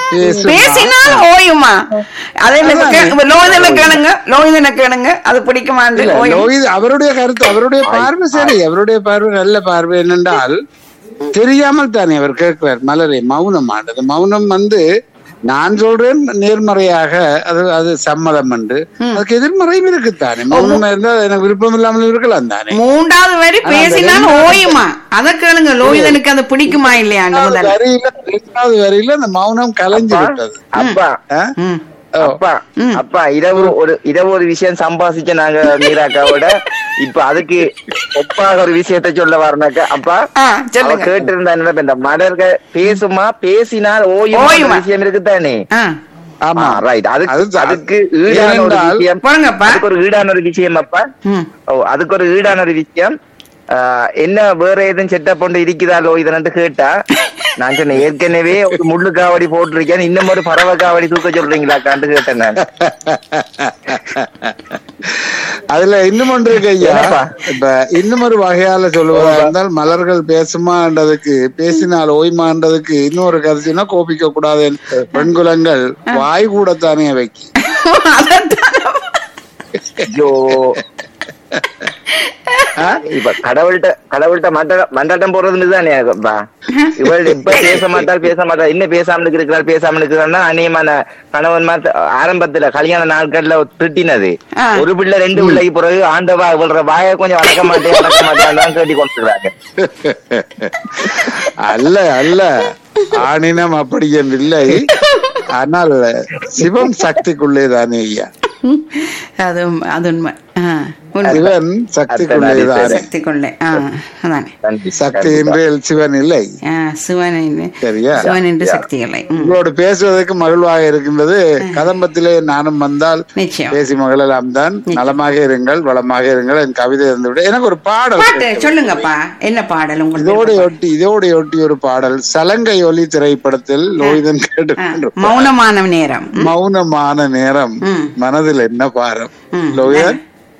பேசுமா. பேசினால் ஓயுமா அதே லோகிதனை கேளுங்க லோகிதனை கேளுங்க அது பிடிக்குமான்னு இல்ல, ஓயும் லோகித் அவருடைய கருத்து அவருடைய பார்வை சரி அவருடைய பார்வை நல்ல பார்வை என்னென்றால் தெரியாமல் தானே அவர் கேட்கிறார் மலரே மௌனம் ஆண்டது மௌனம் வந்து நான் சொல்றேன் நேர்மறையாக அது அது சம்மதம் என்று அதுக்கு எதிர்மறையும் இருக்குத்தானே மௌனமா இருந்தா அது எனக்கு விருப்பம் இல்லாமல் இருக்கலாம் தானே மூன்றாவது வரி ஆனா பேசினால் அந்த ஓயுமா அத கேளுங்க லோகிதனுக்கு அது பிடிக்குமா இல்லையாண்டு ரெண்டாவது முதல்ல வரியில ரெண்டாவது வரியில அந்த மௌனம் கலைஞ்சு விட்டது அப்பா ஆ? ம். ஓ. அப்பா அப்பா இரவு ஒரு இரவு ஒரு விஷயம் சம்பாதிச்ச நாங்க மீராக்காவோட இப்ப அதுக்கு ஒப்பாக ஒரு விஷயத்த சொல்ல வரனாக்கா அப்பா ஆ, அவ சொல்லுங்க கேட்டு இருந்தா இந்த மலர்கள் பேசுமா பேசினால் ஓயும் ஓயுமா. விஷயம் இருக்குதானே ஆ, ஆமா ரைட் அதுக்கு அது- அதுக்கு ஈடான ஒரு ஏனென்றால் விஷயம் போடுங்கப்பா அதுக்கு ஒரு ஈடான ஒரு விஷயம் அப்பா ம். ஓ அதுக்கு ஒரு ஈடான ஒரு விஷயம் ஆ, என்ன வேற எதுவும் செட்டப் கொண்டு இருக்குதா லோ இதனு கேட்டா நான் சொன்னேன் ஏற்கனவே ஒரு முள்ளு காவடி போட்டிருக்கேன் இன்னும் ஒரு பறவை காவடி தூக்க சொல்றீங்களா காண்டு கேட்டேன் நான் அதுல இன்னும் ஒன்று இருக்கு ஐயா என்னப்பா? இப்ப இன்னும் ஒரு வகையால சொல்லுவதா இருந்தால் மலர்கள் பேசுமான்றதுக்கு பேசினால் ஓய்மான்றதுக்கு இன்னொரு கருத்துனா கோபிக்க கூடாது பெண்குலங்கள் வாய் கூடத்தானே வைக்கி அதைத்தான் ஐயோ இப்ப கடவுள்கிட்ட கடவுள்கிட்ட மண்ட- மண்டாட்டம் போடுறது தானே இவள் எப்ப பேச மாட்டாள் பேச மாட்டாள் இன்னும் பேசாம இருக்கிறாள் பேசாம இருக்கிறாள்னா அநியமான கணவன் மாத்த ஆரம்பத்துல கல்யாண நாட்கள்ல திட்டினது ஆ. ஒரு பிள்ளை ரெண்டு பிள்ளைக்கு பிறகு ஆண்டவா இவள்ற வாயை கொஞ்சம் வளர்க்க மாட்டேன் வளர்க்க மாட்டேன் தான் கேட்டி கொண்டுறாங்க அல்ல அல்ல ஆணினம் அப்படி என்று இல்லை ஆனால் சிவம் சக்திக்குள்ளே தானே ஐயா அது அது உண்மை ஆ, உண்மை சிவன் சக்திக்குள்ளே தானே சக்தி கொள்ளை ஆ அதானே நன்றி சக்தி என்றேல் சிவன் இல்லை ஆ, சிவன் என்று- சரியா சிவன் என்று சக்தி இல்லை ம், உங்களோடு பேசுவதற்கு மகிழ்வாக இருக்கின்றது கதம்பத்திலே நானும் வந்தால் நிச்சயம் பேசி மகளெல்லாம் தான் நலமாக இருங்கள் வளமாக இருங்கள் என் கவிதை இருந்து விட எனக்கு ஒரு பாடல் பாட்டு சொல்லுங்கப்பா என்ன பாடல் இதோட உங்களுக்கு ஒட்டி இதோட ஒட்டி ஒரு பாடல் சலங்கை ஒலி திரைப்படத்தில் லோய்தன் கேட்டு மௌனமான நேரம் ம், மௌனமான நேரம் ம். மனதில் என்ன பாரம் ம். லோயன்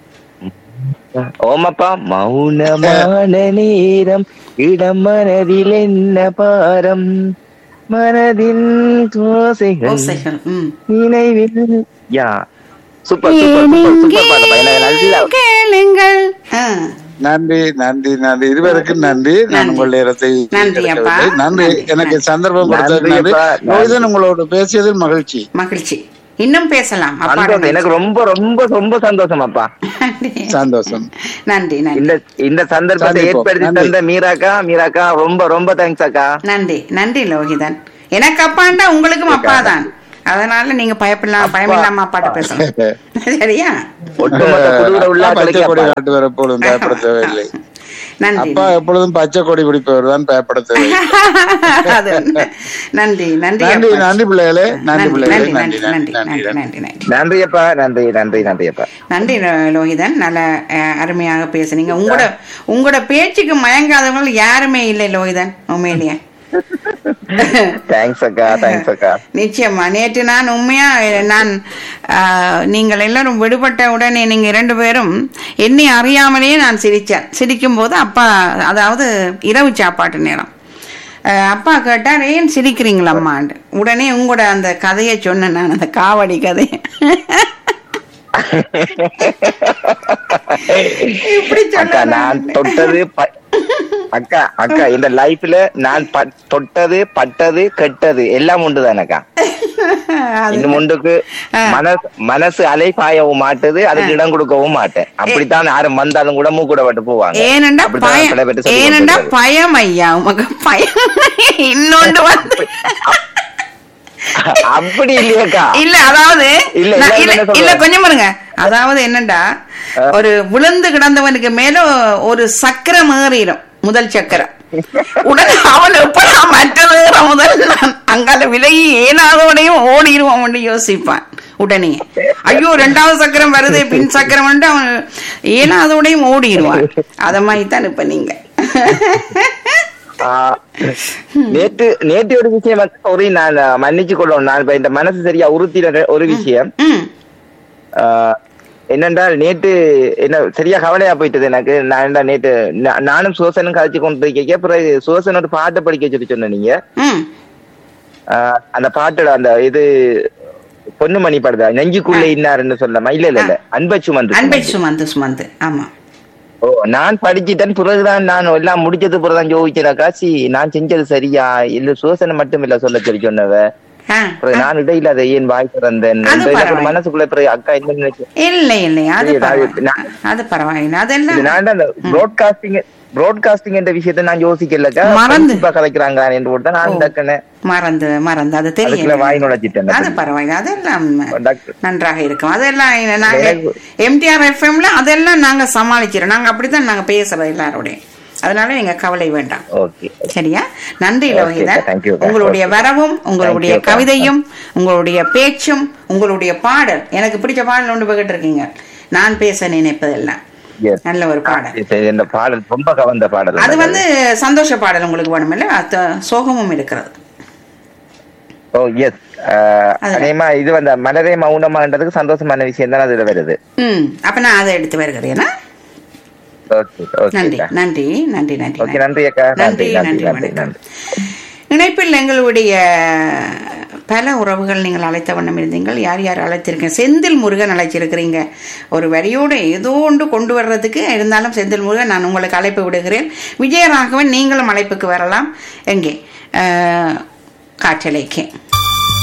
ஓமப்பா மௌனமான நேரம் இடம் மனதில் என்ன பாரம் மனதின் தோசைகள் ஓசைகள் ம். நினைவில் யா சூப்பர் சூப்பர் சூப்பர் சூப்பர் பாட்டு எனக்கு நல்லா கேளுங்கள் ஆ, நன்றி நன்றி நன்றி இருவருக்கும் நன்றி நான் நன்றி. உங்கள் நேரத்தை நன்றி அப்பா. எடுக்கவில்லை. நன்றி நன்றி. எனக்கு சந்தர்ப்பம் கொடுத்தது நன்றி நன்றி அப்பா. நன்றி. லோய்தன் உங்களோட பேசியதில் மகிழ்ச்சி மகிழ்ச்சி இன்னும் பேசலாம் அப்பாட சந்தோஷம் எனக்கு ரொம்ப ரொம்ப ரொம்ப சந்தோஷம் அப்பா நன்றி சந்தோஷம் நன்றி நன்றி இந்த இந்த சந்தர்ப்பத்தை சந்திப்போம். ஏற்படுத்தி நன்றி. தந்த மீராக்கா மீராக்கா ரொம்ப ரொம்ப தேங்க்ஸ் அக்கா நன்றி நன்றி லோகிதன் எனக்கு அப்பாண்டா உங்களுக்கும் அப்பா தான் அதனால நீங்க பயப்படலாம் பயமில்லாம அப்பாட்ட பேசலாம் சரியா ஒட்டுமொத்த குழுவுல உள்ள அப்பா பச்சை ஆட்களுக்கு கொடி அப்பா. காட்டுவர் எப்பொழுதும் பயப்பட தேவையில்லை நன்றி அப்பா எப்பொழுதும் பச்சை கொடி பிடிப்பவர் தான் பயப்பட தேவையில்லை அது உண்மை. நன்றி நன்றி நன்றி அப்பா. நன்றி பிள்ளைகளே நன்றி நன்றி பிள்ளைகளே நன்றி நன்றி நன்றி நன்றி நன்றி நன்றி நன்றி நன்றி நன்றி அப்பா நன்றி நன்றி நன்றி அப்பா நன்றி லோ- லோகிதன் நல்ல அஹ், அருமையாக பேசுனீங்க உங்களோட உங்களோட பேச்சுக்கு மயங்காதவங்க யாருமே இல்லை லோகிதன் உண்மையிலேயே தேங்க்ஸ் அக்கா தேங்க்ஸ் அக்கா நிச்சயமா நேற்று நான் உண்மையா அஹ், நான் ஆஹ், நீங்கள் எல்லாரும் விடுபட்ட உடனே நீங்க இரண்டு பேரும் என்னை அறியாமலேயே நான் சிரிச்சேன் சிரிக்கும் போது அப்பா அதாவது இரவு சாப்பாட்டு நேரம் அஹ், அப்பா கேட்டார் ஏன் சிரிக்கிறீங்களம்மாண்டு உடனே உங்களோட அந்த கதையை சொன்னேன் நான் அந்த காவடி கதையை இப்படி அக்கா நான் சொல்ல தொட்டது ப- அக்கா அக்கா இந்த லைஃப்ல நான் ப- தொட்டது பட்டது கெட்டது எல்லாம் உண்டுதானக்கா இந்த முண்டுக்கு மனசு மனசு அலை பாயவும் மாட்டுது அதுக்கு இடம் கொடுக்கவும் மாட்டேன் அப்படித்தான் யாரும் வந்தாலும் கூட மூக்கூட பட்டு போவாங்க ஏனண்டா அப்படித்தான் சில பேர்ட்ட பயம் சொல்லி ஏனண்டா கொடுத்திருக்காரு. பயம் ஐயா உமக்கு பயம் இன்னொன்று வந்து அப்படி இல்லையக்கா இல்ல அதாவது இல்ல, நான் இல்ல, இல்ல என்ன சொல்ற? இல்ல கொஞ்சம் பாருங்க அதாவது என்னண்டா ஒரு விழுந்து கிடந்தவனுக்கு மேல ஒரு சக்கரம் ஏறிடும் முதல் சக்கரம் உடனே அவன் எப்படா மற்றது ஏற முதல் நான் அங்கால விலகி ஏனாதோடையும் ஓடிடுவான் யோசிப்பான் உடனே ஐயோ ரெண்டாவது சக்கரம் வருது பின் சக்கரம் வந்து அவன் ஏனாதோடையும் ஓடிடுவான் அத மாதிரி தான் இப்ப நீங்க ஆ, நேற்று நேற்று ஒரு விஷயம் சாரி நான் மன்னிச்சு கொள்ளணும் நான் இப்ப இந்த மனசு சரியா உறுத்தின ஒரு விஷயம் ம் ஆ, என்னென்றால் நேற்று என்ன சரியா கவலையா போயிட்டது எனக்கு நான் என்ன நேற்று நா- நானும் சுவசனும் கழிச்சு கொண்டு கேட்க பிறகு சுவசன் ஒரு பாட்டை படிக்க சொல்லி சொன்ன நீங்க ம் ஆஹ் அந்த பாட்டோட அந்த இது பொன்னுமணி படுதா நெஞ்சுக்குள்ள இன்னாருன்னு சொல்லாம இல்ல இல்ல இல்ல அன்பை சுமந்து அன்பை சுமந்து. சுமந்து சுமந்து ஆமா ஓ நான் படிச்சுட்டேன் பிறகுதான் நான் எல்லாம் முடிச்சது பிறகுதான் யோசிச்சேன் காசி நான் செஞ்சது சரியா இல்ல சுதசனை மட்டும் இல்ல சொல்ல சொல்லி சொன்னவ ஆ, பிறகு நான் இடையில அதை ஏன் வாய் திறந்தேன் அது இந்த எனக்கு பரவாயில்ல. மனசுக்குள்ள பிறகு அக்கா என்ன நினைச்சு இல்லை இல்லை அது இல்ல, நான் பரவாயில்லை நான் அது பரவாயில்லை இது அதெல்லாம் நான் அந்த ப்ராட்காஸ்டிங் ப்ராட்காஸ்டிங் என்ற விஷயத்தை நான் யோசிக்கலக்கா மறந்து. friendship ஆ கலைக்கிறாங்க என்று போட்டு தான் நான் டக்குன்னு மறந்து மறந்து அது அதுக்குள்ள தெரியும் வாய் நுழைச்சிட்டேன் அது பரவாயில்லை அதெல்லாம் டாக்டர் நன்றாக இருக்கும் அதெல்லாம் இ- நாங்க எனக்கு- எம்டிஆர் எஃப்எம்ல அதெல்லாம் நாங்க சமாளிச்சிரோம் நாங்க அப்படித்தான் நாங்க பேசுறோம் எல்லாரோடையும் அதனால நீங்க கவலை வேண்டாம் ஓகே சரியா நன்றி Okay, Lokithan thank you, okay. உங்களுடைய வரவும் உங்களுடைய Thank you, கவிதையும் உங்களுடைய பேச்சும் உங்களுடைய பாடல் எனக்கு பிடிச்ச பாடல் ஒன்று பகிட்டு இருக்கீங்க நான் பேச நினைப்பதெல்லாம் Yes. நல்ல ஒரு பாடல் சரி, இந்த பாடல் ரொம்ப கவர்ந்த பாடல் அது வந்து சந்தோஷ பாடல் உங்களுக்கு வேணுமில்ல அது சோகமும் இருக்கிறது ஓ எஸ் அது- அதேமா இது வந்து மலரே மௌனமான்றதுக்கு சந்தோஷமான விஷயம் தான் அதுல வருது ம் அப்ப நான் அதை எடுத்து வருகிறேன்னா ஓகே ஓகே நன்றி நன்றி நன்றி நன்றி ஓகே நன்றி அக்கா நன்றி நன்றி நன்றி நன்றி நன்றி வணக்கம் நன்றி இணைப்பில் எங்களுடைய பல உறவுகள் நீங்கள் அழைத்த வண்ணம் இருந்தீங்கள் யார் யார் அழைத்திருக்கீங்க செந்தில் முருகன் அழைச்சிருக்கிறீங்க ஒரு வரியோடு ஏதோ ஒன்று கொண்டு வர்றதுக்கு இருந்தாலும் செந்தில் முருகன் நான் உங்களுக்கு அழைப்பு விடுகிறேன் விஜயராகவன் நீங்களும் அழைப்புக்கு வரலாம் எங்கே அஹ், காற்றலைக்கு